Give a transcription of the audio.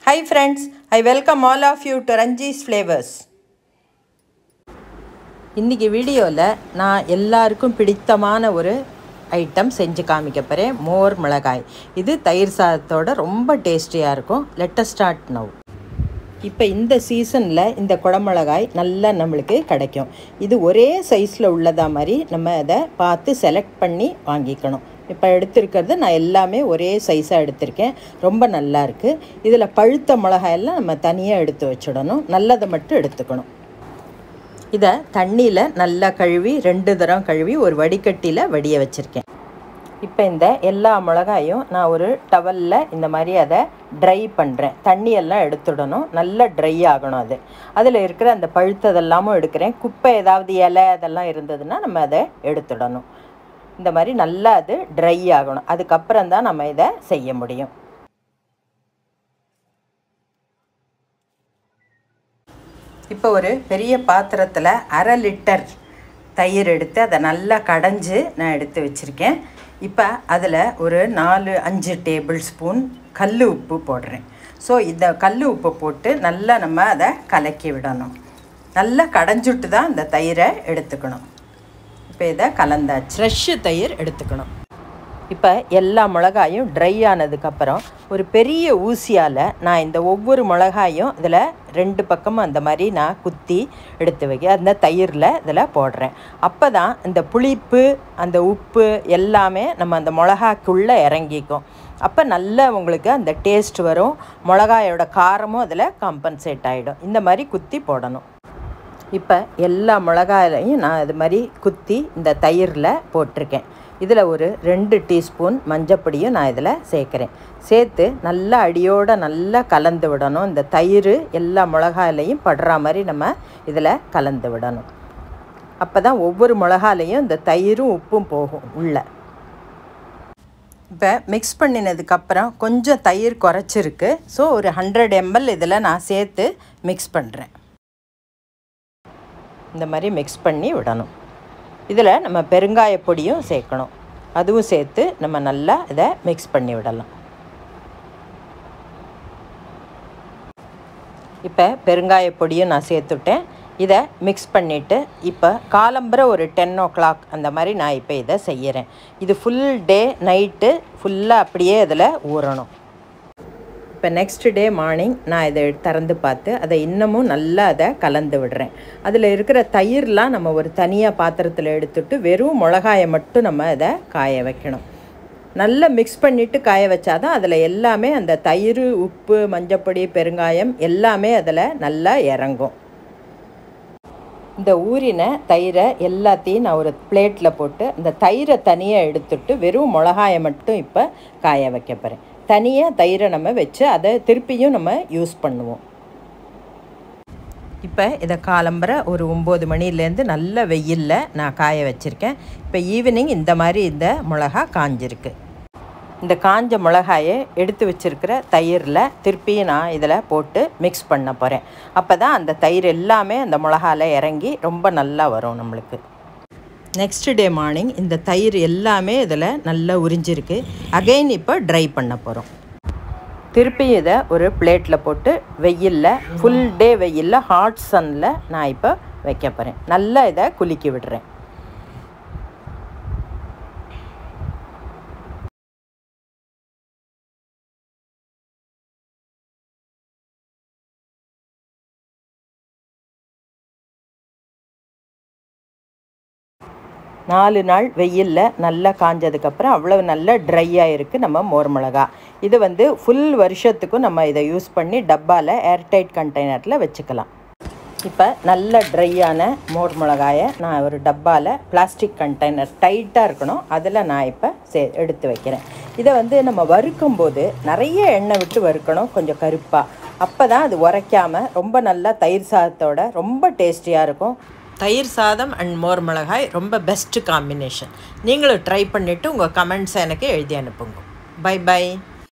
Hi friends, I welcome all of you to Ranji's Flavors. இன்றைக்கி வீடியோவில் நான் எல்லாருக்கும் பிடித்தமான ஒரு ஐட்டம் செஞ்சு காமிக்க போகிறேன் மோர் மிளகாய் இது தயிர் சாதத்தோட ரொம்ப டேஸ்டியாக இருக்கும் லெட்டஸ் ஸ்டார்ட் நவ் இப்போ இந்த சீசனில் இந்த குடமிளகாய் நல்லா நம்மளுக்கு கிடைக்கும் இது ஒரே சைஸில் உள்ளதா மாதிரி நம்ம அதை பார்த்து செலக்ட் பண்ணி வாங்கிக்கணும் இப்போ எடுத்திருக்கிறது நான் எல்லாமே ஒரே சைஸாக எடுத்திருக்கேன் ரொம்ப நல்லா இருக்குது இதில் பழுத்த மிளகாயெல்லாம் நம்ம தனியாக எடுத்து வச்சிடணும் நல்லதை மட்டும் எடுத்துக்கணும் இதை தண்ணியில் நல்லா கழுவி ரெண்டு தரம் கழுவி ஒரு வடிகட்டியில் வடிய வச்சுருக்கேன் இப்போ இந்த எல்லா மிளகாயும் நான் ஒரு டவலில் இந்த மாதிரி அதை ட்ரை பண்ணுறேன் தண்ணியெல்லாம் எடுத்துடணும் நல்லா ட்ரை ஆகணும் அது அதில் இருக்கிற அந்த பழுத்ததெல்லாமும் எடுக்கிறேன் குப்பை ஏதாவது இலை அதெல்லாம் இருந்ததுன்னா நம்ம அதை எடுத்துடணும் இந்த மாதிரி நல்லா அது ட்ரை ஆகணும் அதுக்கப்புறம் தான் நம்ம இதை செய்ய முடியும் இப்போ ஒரு பெரிய பாத்திரத்தில் அரை லிட்டர் தயிர் எடுத்து அதை நல்லா கடைஞ்சி நான் எடுத்து வச்சுருக்கேன் இப்போ அதில் ஒரு நாலு அஞ்சு டேபிள் ஸ்பூன் கல் உப்பு போடுறேன் ஸோ இந்த கல் உப்பு போட்டு நல்லா நம்ம அதை கலக்கி விடணும் நல்லா கடைஞ்சுட்டு தான் இந்த தயிரை எடுத்துக்கணும் இப்போ இதை கலந்தாச்சு ஃப்ரெஷ்ஷு தயிர் எடுத்துக்கணும் இப்போ எல்லா மிளகாயும் ட்ரை ஆனதுக்கப்புறம் ஒரு பெரிய ஊசியால் நான் இந்த ஒவ்வொரு மிளகாயும் இதில் ரெண்டு பக்கமும் அந்த மாதிரி நான் குத்தி எடுத்து வைக்க அந்த தயிரில் இதில் போடுறேன் அப்போ தான் இந்த புளிப்பு அந்த உப்பு எல்லாமே நம்ம அந்த மிளகாக்குள்ளே இறங்கிக்கும் அப்போ நல்லா உங்களுக்கு அந்த டேஸ்ட் வரும் மிளகாயோட காரமும் அதில் காம்பன்சேட் ஆகிடும் இந்த மாதிரி குத்தி போடணும் இப்போ எல்லா மிளகாயிலையும் நான் இது மாதிரி குத்தி இந்த தயிரில் போட்டிருக்கேன் இதில் ஒரு ரெண்டு டீஸ்பூன் மஞ்சப்பொடியும் நான் இதில் சேர்க்குறேன் சேர்த்து நல்லா அடியோடு நல்லா கலந்து விடணும் இந்த தயிர் எல்லா மிளகாயிலையும் படுற மாதிரி நம்ம இதில் கலந்து விடணும் அப்போ தான் ஒவ்வொரு மிளகாலையும் இந்த தயிரும் உப்பும் போகும் உள்ளே இப்போ மிக்ஸ் பண்ணினதுக்கப்புறம் கொஞ்சம் தயிர் குறைச்சிருக்கு ஸோ ஒரு ஹண்ட்ரட் எம்எல் இதில் நான் சேர்த்து மிக்ஸ் பண்ணுறேன் இந்த மாதிரி மிக்ஸ் பண்ணி விடணும் இதில் நம்ம பெருங்காய பொடியும் சேர்க்கணும் அதுவும் சேர்த்து நம்ம நல்லா இதை மிக்ஸ் பண்ணி விடலாம் இப்போ பெருங்காய பொடியும் நான் சேர்த்துட்டேன் இதை மிக்ஸ் பண்ணிவிட்டு இப்போ காலம்பரை ஒரு டென் ஓ கிளாக் அந்த மாதிரி நான் இப்போ இதை செய்கிறேன் இது ஃபுல் டே நைட்டு ஃபுல்லாக அப்படியே இதில் ஊறணும் இப்போ நெக்ஸ்ட் டே மார்னிங் நான் இதை திறந்து பார்த்து அதை இன்னமும் நல்லா அதை கலந்து விடுறேன் அதில் இருக்கிற தயிர்லாம் நம்ம ஒரு தனியாக பாத்திரத்தில் எடுத்துட்டு வெறும் மிளகாயை மட்டும் நம்ம அதை காய வைக்கணும் நல்லா மிக்ஸ் பண்ணிவிட்டு காய வச்சாதான் அதில் எல்லாமே அந்த தயிர் உப்பு மஞ்சப்பொடி பெருங்காயம் எல்லாமே அதில் நல்லா இறங்கும் இந்த ஊறின தயிரை எல்லாத்தையும் நான் ஒரு பிளேட்டில் போட்டு அந்த தயிரை தனியாக எடுத்துட்டு வெறும் மிளகாயை மட்டும் இப்போ காய வைக்க போகிறேன் தனியாக தயிரை நம்ம வச்சு அதை திருப்பியும் நம்ம யூஸ் பண்ணுவோம் இப்போ இதை காலம்பரை ஒரு ஒம்பது மணிலேருந்து நல்ல வெயிலில் நான் காய வச்சுருக்கேன் இப்போ ஈவினிங் இந்த மாதிரி இந்த மிளகா காஞ்சிருக்கு இந்த காஞ்ச மிளகாயை எடுத்து வச்சுருக்கிற தயிரில் திருப்பியும் நான் இதில் போட்டு மிக்ஸ் பண்ண போகிறேன் அப்போ தான் அந்த தயிர் எல்லாமே அந்த மிளகாவில் இறங்கி ரொம்ப நல்லா வரும் நம்மளுக்கு நெக்ஸ்ட் டே மார்னிங் இந்த தயிர் எல்லாமே இதில் நல்லா உறிஞ்சிருக்கு அகைன் இப்போ ட்ரை பண்ண போகிறோம் திருப்பி இதை ஒரு பிளேட்டில் போட்டு வெயிலில் ஃபுல் டே வெயிலில் ஹாட் சன்னில் நான் இப்போ வைக்க போகிறேன் நல்லா இதை குலுக்கி விடுறேன் நாலு நாள் வெயிலில் நல்லா காஞ்சதுக்கப்புறம் அவ்வளோ நல்லா ட்ரை ஆகிருக்கு நம்ம மோர் மிளகா இது வந்து ஃபுல் வருஷத்துக்கும் நம்ம இதை யூஸ் பண்ணி டப்பாவில் ஏர்டைட் கண்டெய்னரில் வச்சுக்கலாம் இப்போ நல்ல ட்ரையான மோர் மிளகாயை நான் ஒரு டப்பாவில் பிளாஸ்டிக் கண்டெய்னர் டைட்டாக இருக்கணும் அதில் நான் இப்போ சே எடுத்து வைக்கிறேன் இதை வந்து நம்ம வறுக்கும் போது நிறைய எண்ணெய் விட்டு வறுக்கணும் கொஞ்சம் கருப்பாக அப்போ தான் அது உரைக்காமல் ரொம்ப நல்லா தயிர் சாதத்தோட ரொம்ப டேஸ்டியாக இருக்கும் தயிர் சாதம் அண்ட் மோர் மிளகாய் ரொம்ப பெஸ்ட்டு காம்பினேஷன் நீங்களும் ட்ரை பண்ணிவிட்டு உங்கள் கமெண்ட்ஸை எனக்கு எழுதி அனுப்புங்க பை பை